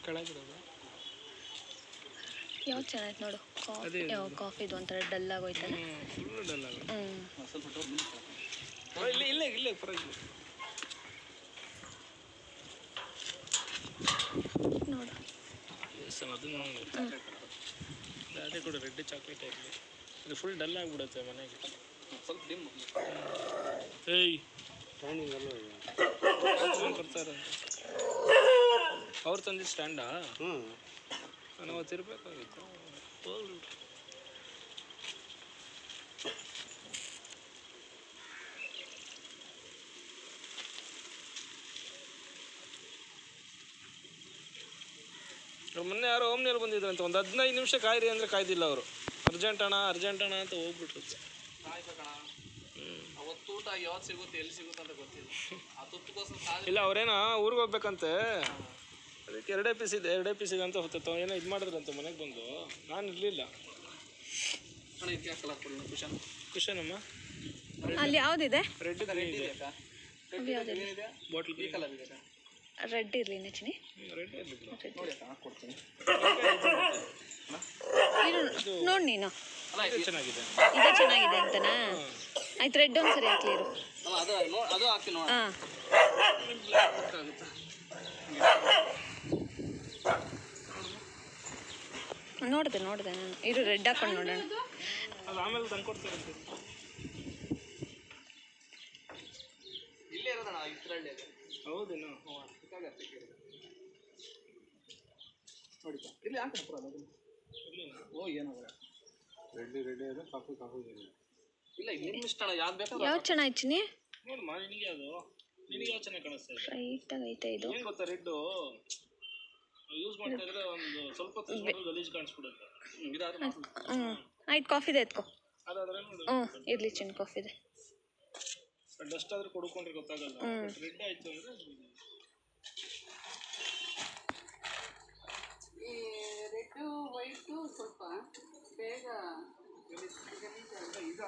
ಕೆಳಗಿರೋದು ಯಾವ್ದು ಚೆನ್ನಾಯ್ತು ನೋಡು ಅದೇ ಕಾಫಿ ಕಾಫಿದು ಒಂಥರ ಡಲ್ ಆಗೋಯ್ತಲ್ಲ ಹ್ಞೂ ಫುಲ್ ಡಲ್ ಆಗುತ್ತೆ ಹ್ಞೂ ಸ್ವಲ್ಪ ಡೋರ್ ಮುಂದೆ ಓ, ಇಲ್ಲೇ ಇಲ್ಲೇ ಇಲ್ಲೇ ಪರವಾಗಿಲ್ಲ ನೋಡು ಸರ್ ಅದು ಅದೇ ಕೂಡ ರೆಡ್ ಚಾಕ್ಲೇಟ್ ಆಗಲಿ ಇದು ಫುಲ್ ಡಲ್ ಆಗಿಬಿಡುತ್ತೆ ಮನೆಗೆ ಸ್ವಲ್ಪ ಡಿಮ್ ಏಯ್ ಕೊಡ್ತಾರೆ ಅವ್ರು ತಂದಿದ್ದು ಸ್ಟ್ಯಾಂಡಾ ನಾನು ಅವತ್ತು ಇರಬೇಕಾಗಿತ್ತು ಹೋಗ್ಲಿ ಇವ್ರು ಮೊನ್ನೆ ಯಾರೋ ಓಮ್ನಿಯಲ್ಲಿ ಬಂದಿದ್ರಂತೆ ಒಂದು ಹದಿನೈದು ನಿಮಿಷ ಕಾಯ್ರಿ ಅಂದರೆ ಕಾಯ್ದಿಲ್ಲ ಅವರು ಅರ್ಜೆಂಟ್ ಅಣ್ಣ ಅರ್ಜೆಂಟ್ ಅಣ್ಣ ಅಂತ ಹೋಗ್ಬಿಟ್ರು ಕಾಯ್ಬೇಕಣ ಅವತ್ತು ಊಟ ಯಾವ್ದು ಸಿಗುತ್ತೆ ಎಲ್ಲಿ ಸಿಗುತ್ತೆ ಅಂತ ಗೊತ್ತಿಲ್ಲ ಆ ತುತ್ತಗೋಸ್ಕರ ಕಾದು ಇಲ್ಲ ಅವ್ರೇನೋ ಊರಿಗೆ ಹೋಗ್ಬೇಕಂತೆ ಅದಕ್ಕೆ ಎರಡೇ ಪೀಸ್ ಇದೆ ಎರಡೇ ಪೀಸ್ ಇದೆ ಅಂತ ಹೊತ್ತು ಏನೋ ಇದು ಮಾಡಿದ್ರಂತೆ ಮನೆಗೆ ಬಂದು ನಾನು ಇರಲಿಲ್ಲ ಅಣ್ಣ ಇದಕ್ಕೆ ಕಲರ್ ಕೊಡಿ ಕುಶನ್ ಖುಷನಮ್ಮ ಅಲ್ಲಿ ಯಾವುದಿದೆ ರೆಡ್ ರೆಡ್ ಇದೆ ಅಕ್ಕ ರೆಡ್ ಏನಿದೆ ಬಾಟ್ಲ್ ಈ ಕಲರ್ ಇದೆ ಅಕ್ಕ ರೆಡ್ ಇರಲಿ ನೆಚ್ಚಿನಿ ರೆಡ್ ನೋಡಿ ಅಕ್ಕ ಕೊಡ್ತೀನಿ ಇರು ನೋಡಿ ನೀನು ಅಲ್ಲ ಇದು ಚೆನ್ನಾಗಿದೆ ಇದೇ ಚೆನ್ನಾಗಿದೆ ಅಂತನಾ ಆಯ್ತು ರೆಡ್ ಒಂದು ಸರಿ ಹಾಕ್ಲಿ ಇರು ಅಲ್ಲ ಅದು ನೋ ಅದು ಹಾಕ್ತೀನಿ ನೋಡಿ ಹಾಂ ಆಗುತ್ತೆ ನೋಡಿದೆ ನೋಡಿದೆ ನಾನು ಇರು ರೆಡ್ ಹಾಕೊಂಡು ನೋಡೋಣ ಅದು ಆಮೇಲೆ ತಂದ್ಕೊಡ್ತಾರಂತೆ ಇಲ್ಲೇ ಇರೋದಣ್ಣ ಇದ್ರಳ್ಳಿ ಅದು ಹೌದೇನೋ ಸಿಕ್ಕಾಗತ್ತೆ ಕೇಳಿದ್ರೆ. ನೋಡಿ ಅಕ್ಕ. ಇಲ್ಲಿ ಹಾಕೋಣ ಪುರ ಅದನ್ನು ಓ ಏನಾಗಲ್ಲ ರೆಡ್ ರೆಡ್ ಇದೆ ಕಾಫಿ ಕಾಫಿ ಇದೆ ಇಲ್ಲ ಈಗ ನಿಮ್ಮ ಇಷ್ಟ ಅಣ್ಣ ಯಾವ್ದು ಬೇಕಾದ್ರೆ ಯಾವ್ದು ಚೆನ್ನಾಗಿ ನೀ ನೋಡಮ್ಮ ನಿನಗೆ ಅದು ನಿನಗೆ ಯಾವ ಚೆನ್ನಾಗಿ ಕಾಣಿಸ್ತಾ ಇದೆ ರೈಟಾಗಿ ಐತೆ ಇದು ಏನು ಗೊತ್ತಾ ರೆಡ್ಡು ಯೂಸ್ ಮಾಡ್ತಾ ಇದ್ರೆ ಒಂದು ಸ್ವಲ್ಪ ಹೊತ್ತು use ಮಾಡಿದ್ರೆ ಗಲೀಜು ಕಾಣಿಸ್ಬಿಡುತ್ತೆ ಹ್ಮ್, ಇದಾದ್ರೆ ಮಾತ್ರ. ಹ್ಞೂ ಆಯ್ತು ಕಾಫಿದೆ ಎತ್ಕೊ ಅದಾದ್ರೆ ನೋಡು ಹ್ಞೂ ಇರಲಿ ಚಿನ್ನ ಕಾಫಿದೆ ಡಸ್ಟ್ ಆದ್ರೆ ಕೊಡ್ಕೊಂಡ್ರೆ ಗೊತ್ತಾಗಲ್ಲ ಹ್ಮ್. ರೆಡ್ ಆಯ್ತು ಅಂದ್ರೆ ಈ ರೆಡ್ ವೈಟು ಸ್ವಲ್ಪ ಬೇಗ ಗಲೀಜ್- ಗಲೀಜ್ ಆಗುತ್ತೆ.